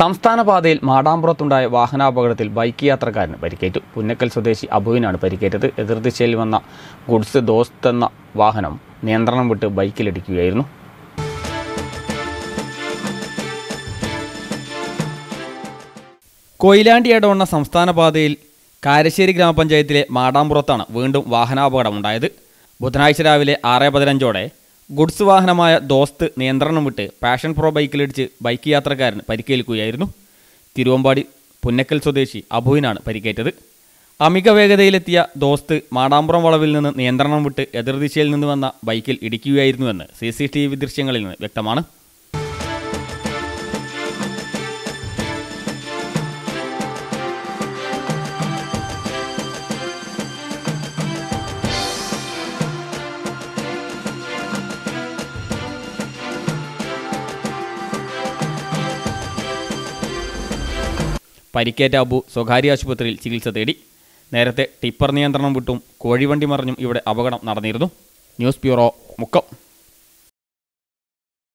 സംസ്ഥാന പാതയിൽ മാടാമ്പുറത്തുണ്ടായ വാഹനാപകടത്തിൽ ബൈക്ക് യാത്രക്കാരന് പരിക്കേറ്റു പുന്നക്കൽ സ്വദേശി അബുവിനാണ് പരിക്കേറ്റത് എതിർദിശയിൽ വന്ന ഗുഡ്സ് ദോസ്ത് എന്ന വാഹനം നിയന്ത്രണം വിട്ട് ബൈക്കിലിടിക്കുകയായിരുന്നു കൊയിലാണ്ടി ഇടവണ്ണ സംസ്ഥാന പാതയിൽ കാരശ്ശേരി ഗ്രാമപഞ്ചായത്തിലെ മാടാമ്പുറത്താണ് വീണ്ടും വാഹനാപകടമുണ്ടായത് ബുധനാഴ്ച രാവിലെ ആറ് പതിനഞ്ചോടെ ഗുഡ്സ് വാഹനമായ ദോസ്ത് നിയന്ത്രണം വിട്ട് പാഷൻ പ്രോ ബൈക്കിലിടിച്ച് ബൈക്ക് യാത്രക്കാരന് പരിക്കേൽക്കുകയായിരുന്നു തിരുവമ്പാടി പുന്നക്കൽ സ്വദേശി അബുവിനാണ് പരിക്കേറ്റത് അമിത വേഗതയിലെത്തിയ ദോസ്ത് മാടാമ്പുറം വളവിൽ നിന്ന് നിയന്ത്രണം വിട്ട് എതിർദിശയിൽ നിന്ന് വന്ന ബൈക്കിൽ ഇടിക്കുകയായിരുന്നുവെന്ന് സി സി ടി വി ദൃശ്യങ്ങളിൽ നിന്ന് വ്യക്തമാണ് പരിക്കേറ്റ അബു സ്വകാര്യ ആശുപത്രിയിൽ ചികിത്സ തേടി നേരത്തെ ടിപ്പർ നിയന്ത്രണം വിട്ടും കോഴിവണ്ടി മറിഞ്ഞും ഇവിടെ അപകടം നടന്നിരുന്നു ന്യൂസ് ബ്യൂറോ മുക്കം